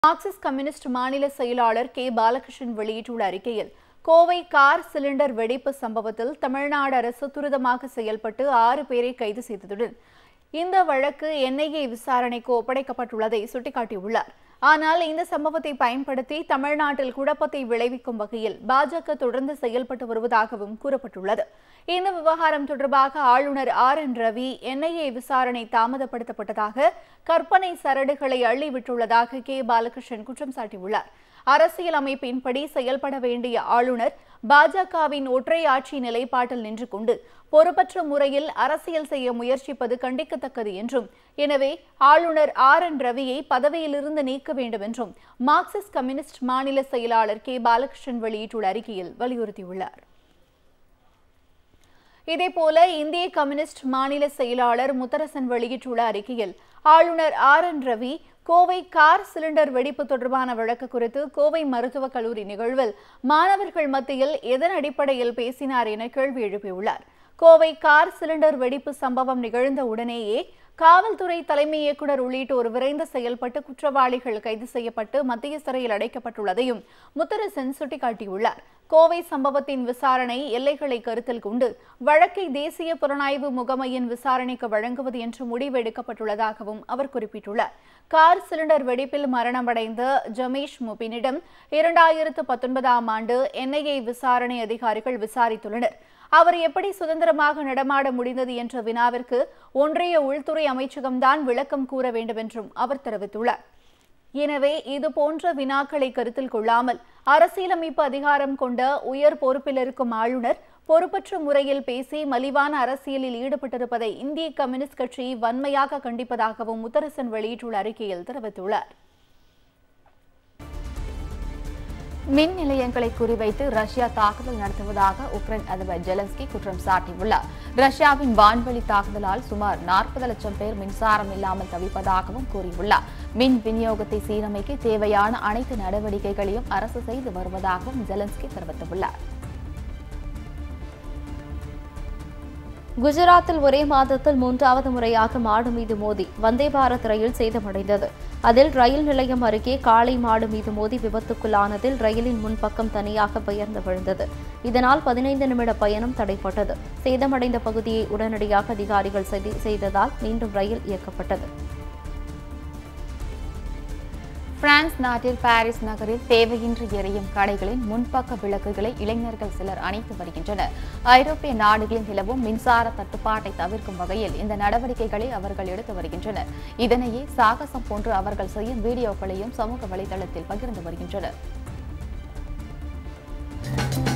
Marxist communist மாநில செயலாளர் K Balakrishnan வெளியிட்டுள்ள அறிக்கையில் கோவை கார் சிலிண்டர் வெடிப்பு சம்பவத்தில் தமிழ்நாடு அரசு துரிதமாக செயல்பட்டு ஆறு பேரை கைது செய்ததுடன் இந்த வழக்கு என்ஐஏ விசாரணைக்கு ஒப்படைக்கப்பட்டுள்ளதை சுட்டிக்காட்டியுள்ளார் ஆனால் இந்த சம்பவத்தை பயன்படுத்தி தமிழ்நாட்டில் குழப்பத்தை விளைவிக்கும் வகையில் பாஜக தொடர்ந்து செயல்பட்டு வருவதாகவும் கூறப்பட்டுள்ளது இந்த விவகாரம் தொடர்பாக ஆளுநர் ஆர் என் ரவி என்ஐஏ விசாரணை தாமதப்படுத்தப்பட்டதாக கற்பனை சரடுகளை அள்ளிவிட்டுள்ளதாக கே பாலகிருஷ்ணன் குற்றம் சாட்டியுள்ளார் அரசியல் அமைப்பின்படி செயல்பட வேண்டிய ஆளுநர் பாஜகவின் ஒற்றை ஆட்சி நிலைப்பாட்டில் நின்று கொண்டு பொறுப்பற்ற முறையில் அரசியல் செய்ய முயற்சிப்பது கண்டிக்கத்தக்கது என்றும் எனவே ஆளுநர் ஆர் என் ரவியை பதவியிலிருந்து நீக்க வேண்டும் என்றும் மார்க்சிஸ்ட் கம்யூனிஸ்ட் மாநில செயலாளர் கே பாலகிருஷ்ணன் வெளியிட்டுள்ள அறிக்கையில் வலியுறுத்தியுள்ளார் இதேபோல இந்திய கம்யூனிஸ்ட் மாநில செயலாளர் முத்தரசன் வெளியிட்டுள்ள அறிக்கையில் ஆளுநர் R N Ravi Kovai car cylinder வெடிப்பு தொடர்பான வழக்கு குறித்து கோவை மருத்துவக் கல்லூரி நிகழ்வில் மாணவர்கள் மத்தியில் எதன் அடிப்படையில் பேசினார் என கேள்வி எழுப்பியுள்ளார் கோவை கார் சிலிண்டர் வெடிப்பு சம்பவம் நிகழ்ந்த உடனேயே காவல்துறை தலைமை இயக்குநர் உள்ளிட்டோர் விரைந்து செயல்பட்டு குற்றவாளிகள் கைது செய்யப்பட்டு மத்திய சிறையில் அடைக்கப்பட்டுள்ளதையும் முத்தரசன் சுட்டிக்காட்டியுள்ளார் கோவை சம்பவத்தின் விசாரணை எல்லைகளை கருத்தில் கொண்டு வழக்கை தேசிய புலனாய்வு முகமையின் விசாரணைக்கு வழங்குவது என்று முடிவு எடுக்கப்பட்டுள்ளதாகவும் அவர் குறிப்பிட்டுள்ளார் கார் சிலிண்டர் வெடிப்பில் மரணமடைந்த ஜமேஷ் முபினிடம் இரண்டாயிரத்து பத்தொன்பதாம் ஆண்டு என்ஐஏ விசாரணை அதிகாரிகள் விசாரித்துள்ளனர் அவர் எப்படி சுதந்திரமாக நடமாட முடிந்தது என்ற வினாவிற்கு ஒன்றிய உள்துறை அமைச்சகம்தான் விளக்கம் கூற வேண்டும் என்றும் அவர் தெரிவித்துள்ளார் எனவே இது போன்ற வினாக்களை கருத்தில் கொள்ளாமல் அரசியலமைப்பு அதிகாரம் கொண்ட உயர் பொறுப்பில் இருக்கும் ஆளுநர் பொறுப்பற்ற முறையில் பேசி மலிவான அரசியலில் ஈடுபட்டிருப்பதை இந்திய கம்யூனிஸ்ட் கட்சி வன்மையாக கண்டிப்பதாகவும் முத்தரசன் வெளியிட்டுள்ள அறிக்கையில் தெரிவித்துள்ளார் மின் நிலையங்களை குறிவைத்து ரஷ்யா தாக்குதல் நடத்துவதாக உக்ரைன் அதிபர் ஜெலன்ஸ்கி குற்றம் சாட்டியுள்ளார் ரஷ்யாவின் வான்வெளி தாக்குதலால் சுமார் நாற்பது லட்சம் பேர் மின்சாரம் இல்லாமல் தவிப்பதாகவும் கூறியுள்ளார் மின் விநியோகத்தை சீரமைக்க தேவையான அனைத்து நடவடிக்கைகளையும் அரசு செய்து வருவதாகவும் ஜெலன்ஸ்கி தெரிவித்துள்ளார் குஜராத்தில் ஒரே மாதத்தில் மூன்றாவது முறையாக மாடு மீது மோதி வந்தே பாரத் ரயில் சேதமடைந்தது அதில் ரயில் நிலையம் அருகே காளை மாடு மீது மோதி விபத்துக்குள்ளானதில் ரயிலின் முன்பக்கம் தனியாக பெயர்ந்து விழுந்தது இதனால் பதினைந்து நிமிட பயணம் தடைப்பட்டது சேதமடைந்த பகுதியை உடனடியாக அதிகாரிகள் சரி செய்ததால் மீண்டும் ரயில் இயக்கப்பட்டது பிரான்ஸ் நாட்டில் பாரிஸ் நகரில் தேவையின்றி எரியும் கடைகளின் முன்பக்க விளக்குகளை இளைஞர்கள் சிலர் அணைத்து வருகின்றனர் ஐரோப்பிய நாடுகளில் நிலவும் மின்சார தட்டுப்பாட்டை தவிர்க்கும் வகையில் இந்த நடவடிக்கைகளை அவர்கள் எடுத்து வருகின்றனர் இதனையே சாகசம் போன்று அவர்கள் செய்யும் வீடியோக்களையும் சமூக வலைதளத்தில் பகிர்ந்து வருகின்றனர்